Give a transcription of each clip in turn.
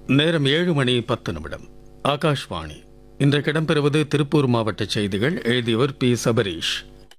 நேரம் ஏழு மணி பத்து நிமிடம் ஆகாஷ்வாணி இன்றைக்கு இடம்பெறுவது திருப்பூர் மாவட்ட செய்திகள் எழுதியவர் பி சபரீஷ்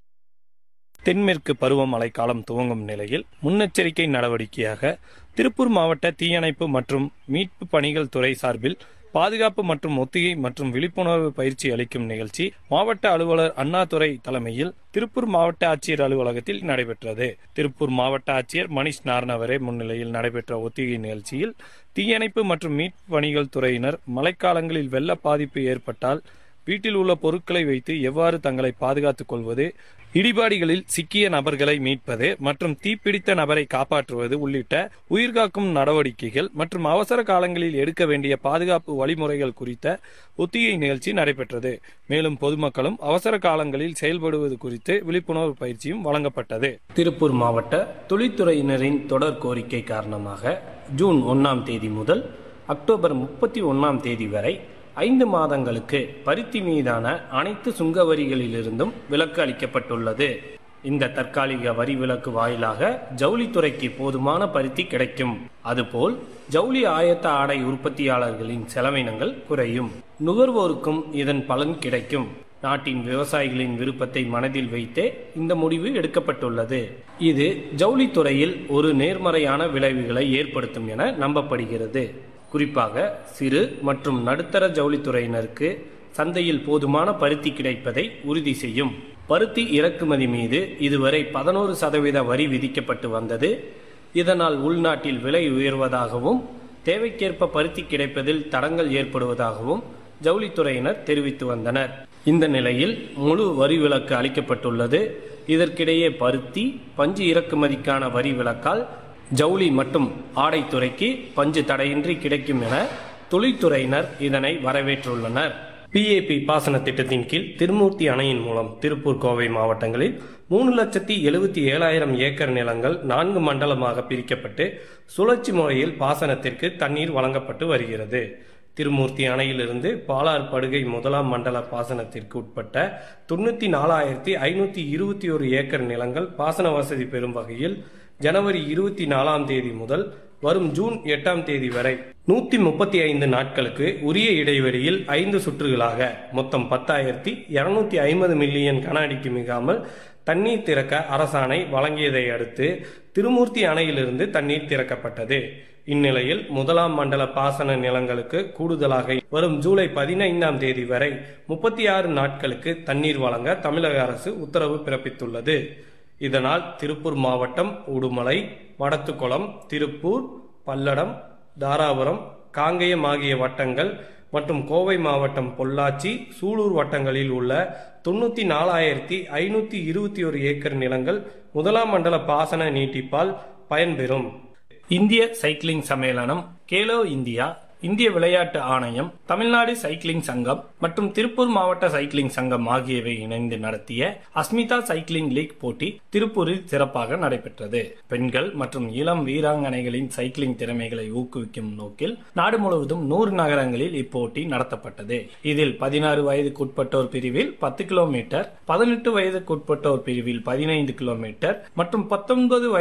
தென்மேற்கு பருவமழை காலம் துவங்கும் நிலையில் முன்னெச்சரிக்கை நடவடிக்கையாக திருப்பூர் மாவட்ட தீயணைப்பு மற்றும் மீட்பு பணிகள் துறை சார்பில் பாதுகாப்பு மற்றும் ஒத்திகை மற்றும் விழிப்புணர்வு பயிற்சி அளிக்கும் நிகழ்ச்சி மாவட்ட அலுவலர் அண்ணாதுரை தலைமையில் திருப்பூர் மாவட்ட ஆட்சியர் அலுவலகத்தில் நடைபெற்றது திருப்பூர் மாவட்ட ஆட்சியர் மணிஷ் நார்னவரே முன்னிலையில் நடைபெற்ற ஒத்திகை நிகழ்ச்சியில் தீயணைப்பு மற்றும் மீட்பு பணிகள் துறையினர் மழைக்காலங்களில் வெள்ள பாதிப்பு ஏற்பட்டால் வீட்டில் உள்ள பொருட்களை வைத்து எவ்வாறு தங்களை பாதுகாத்துக் கொள்வது இடிபாடுகளில் சிக்கிய நபர்களை மீட்பது மற்றும் தீப்பிடித்த நபரை காப்பாற்றுவது உள்ளிட்ட உயிர்காக்கும் நடவடிக்கைகள் மற்றும் அவசர காலங்களில் எடுக்க வேண்டிய பாதுகாப்பு வழிமுறைகள் குறித்த ஒத்திகை நிகழ்ச்சி நடைபெற்றது மேலும் பொதுமக்களும் அவசர காலங்களில் செயல்படுவது குறித்து விழிப்புணர்வு பயிற்சியும் வழங்கப்பட்டது திருப்பூர் மாவட்ட தொழில்துறையினரின் தொடர் கோரிக்கை காரணமாக ஜூன் ஒன்னாம் தேதி முதல் அக்டோபர் முப்பத்தி ஒன்னாம் தேதி வரை ஐந்து மாதங்களுக்கு பருத்தி மீதான அனைத்து சுங்க வரிகளிலிருந்தும் விலக்கு அளிக்கப்பட்டுள்ளது இந்த தற்காலிக வரி விலக்கு வாயிலாக ஜவுளித்துறைக்கு போதுமான பருத்தி கிடைக்கும் அதுபோல் ஜவுளி ஆயத்த ஆடை உற்பத்தியாளர்களின் செலவினங்கள் குறையும் நுகர்வோருக்கும் இதன் பலன் கிடைக்கும் நாட்டின் விவசாயிகளின் விருப்பத்தை மனதில் வைத்தே இந்த முடிவு எடுக்கப்பட்டுள்ளது இது ஜவுளித்துறையில் ஒரு நேர்மறையான விளைவுகளை ஏற்படுத்தும் என நம்பப்படுகிறது குறிப்பாக சிறு மற்றும் நடுத்தர ஜவுளித்துறையினருக்கு சந்தையில் போதுமான பருத்தி கிடைப்பதை உறுதி செய்யும் பருத்தி இறக்குமதி மீது இதுவரை பதினோரு சதவீத வரி விதிக்கப்பட்டு வந்தது இதனால் உள்நாட்டில் விலை உயர்வதாகவும் தேவைக்கேற்ப பருத்தி கிடைப்பதில் தடங்கள் ஏற்படுவதாகவும் ஜவுளித்துறையினர் தெரிவித்து வந்தனர் இந்த நிலையில் முழு வரி விலக்கு அளிக்கப்பட்டுள்ளது இதற்கிடையே பருத்தி பஞ்சு இறக்குமதிக்கான வரி விலக்கால் ஜவுளி மற்றும் ஆடைத்துறைக்கு பஞ்சு தடையின்றி கிடைக்கும் என தொழில்துறையினர் இதனை வரவேற்றுள்ளனர் பிஏபி பாசன திட்டத்தின் கீழ் திருமூர்த்தி அணையின் மூலம் திருப்பூர் கோவை மாவட்டங்களில் மூணு லட்சத்தி எழுபத்தி ஏழாயிரம் ஏக்கர் நிலங்கள் நான்கு மண்டலமாக பிரிக்கப்பட்டு சுழற்சி முறையில் பாசனத்திற்கு தண்ணீர் வழங்கப்பட்டு வருகிறது திருமூர்த்தி அணையிலிருந்து பாலார் படுகை முதலாம் மண்டல பாசனத்திற்கு உட்பட்ட தொண்ணூற்றி நாலாயிரத்தி ஐநூற்றி இருபத்தி ஒரு ஏக்கர் நிலங்கள் பாசன வசதி பெறும் வகையில் ஜனவரி இருபத்தி நாலாம் தேதி முதல் வரும் ஜூன் எட்டாம் தேதி வரை நூத்தி முப்பத்தி ஐந்து நாட்களுக்கு உரிய இடைவெளியில் ஐந்து சுற்றுகளாக மொத்தம் பத்தாயிரத்தி இருநூத்தி ஐம்பது மில்லியன் கன அடிக்கு மிகாமல் தண்ணீர் திறக்க அரசாணை வழங்கியதை அடுத்து திருமூர்த்தி அணையிலிருந்து தண்ணீர் திறக்கப்பட்டது இந்நிலையில் முதலாம் மண்டல பாசன நிலங்களுக்கு கூடுதலாக வரும் ஜூலை பதினைந்தாம் தேதி வரை முப்பத்தி ஆறு நாட்களுக்கு தண்ணீர் வழங்க தமிழக அரசு உத்தரவு பிறப்பித்துள்ளது இதனால் திருப்பூர் மாவட்டம் உடுமலை வடத்துக்குளம் திருப்பூர் பல்லடம் தாராபுரம் காங்கேயம் ஆகிய வட்டங்கள் மற்றும் கோவை மாவட்டம் பொள்ளாச்சி சூலூர் வட்டங்களில் உள்ள தொண்ணூற்றி நாலாயிரத்தி ஐநூற்றி இருபத்தி ஒரு ஏக்கர் நிலங்கள் முதலாம் மண்டல பாசன நீட்டிப்பால் பயன்பெறும் இந்திய சைக்கிளிங் சம்மேளனம் கேலோ இந்தியா இந்திய விளையாட்டு ஆணையம் தமிழ்நாடு சைக்கிளிங் சங்கம் மற்றும் திருப்பூர் மாவட்ட சைக்கிளிங் சங்கம் ஆகியவை இணைந்து நடத்திய அஸ்மிதா சைக்கிளிங் லீக் போட்டி திருப்பூரில் சிறப்பாக நடைபெற்றது பெண்கள் மற்றும் இளம் வீராங்கனைகளின் சைக்கிளிங் திறமைகளை ஊக்குவிக்கும் நோக்கில் நாடு முழுவதும் நூறு நகரங்களில் இப்போட்டி நடத்தப்பட்டது இதில் பதினாறு வயதுக்குட்பட்டோர் பிரிவில் பத்து கிலோமீட்டர் பதினெட்டு வயதுக்குட்பட்டோர் பிரிவில் பதினைந்து கிலோமீட்டர் மற்றும் பத்தொன்பது